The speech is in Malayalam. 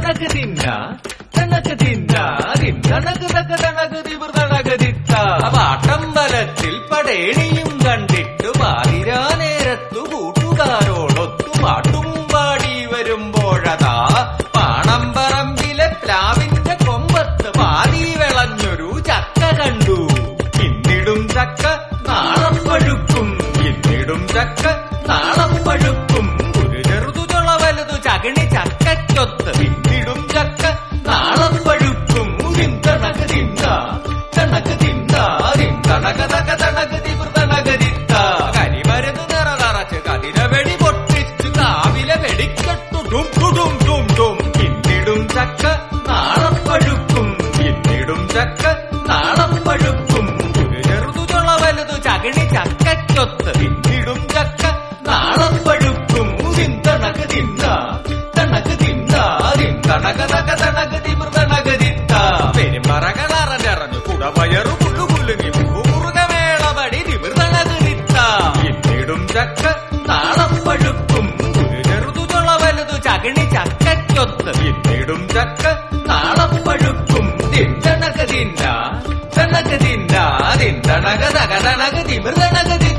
തിന്തണക്ക് തിന്ന തണക്ക് തിന്ന തിന്തണക്ക് തക്ക തണക്ക് തിവൃതണക്ക് തിത്ത പാട്ടമ്പലത്തിൽ പടേണിയും കണ്ടിട്ട് പാതിരാ നേരത്തു കൂട്ടുകാരോടൊത്തു പാട്ടും പാടി വരുമ്പോഴതാ പാണമ്പറമ്പിലെ പ്ലാവിന്റെ കൊമ്പത്ത് പാതി വിളഞ്ഞൊരു ചക്ക കണ്ടു ഇന്നിടും ചക്ക നാളം പഴുക്കും ഇന്നിടും ചക്ക നാളം പഴുക്കും ഒരു ചെറുതു ചുള വലുതു ചകിണി ചക്കയ്ക്കൊത്ത് ഇന്നിടും ചക്ക നാളം പഴുക്കും തിന്തണക്ക് തിന്ത തണക്ക് തിന്ത തിന്തണക തക തണക്ക് തിവൃതണക തിത്ത കരിമരുന്ന് നിറ നിറച്ച് കതിര വെടി പൊട്ടിച്ച് കാവിലെ വെടിക്കെട്ടു ഡും ഡും ഡും ഡും ഇന്നിടും ചക്ക നാളം പഴുക്കും ഇന്നിടും ചക്ക നാളം പഴുക്കും ഒരു ചെറുതു ചുള വലുതു ചകിണി ചക്കയ്ക്കൊത്ത് ഇന്നിടും ചക്ക നാളം പഴുക്കും തിന്തണക്ക് തിന്ന തണക്ക് തിന്ന തിന്തണക തക തണക്ക് തിമൃതണക തിത്ത പെരുമ്പറകളറഞ്ഞു കുടവയറു പുല്ലു കുലുങ്ങി മുറുകമേളപടി തിമൃതണക തിത്ത ഇന്നിടും ചക്ക നാളം പഴുക്കും ഒരു ചെറുതു ചുള വലുതു ചകിണി ചക്കയ്ക്കൊത്ത് ഇന്നിടും ചക്ക നാളം പഴുക്കും തിന്തണക തിന്ന തണക്ക് തിന്ന തിന്തണക തക തണക തിമൃതണക തിത്ത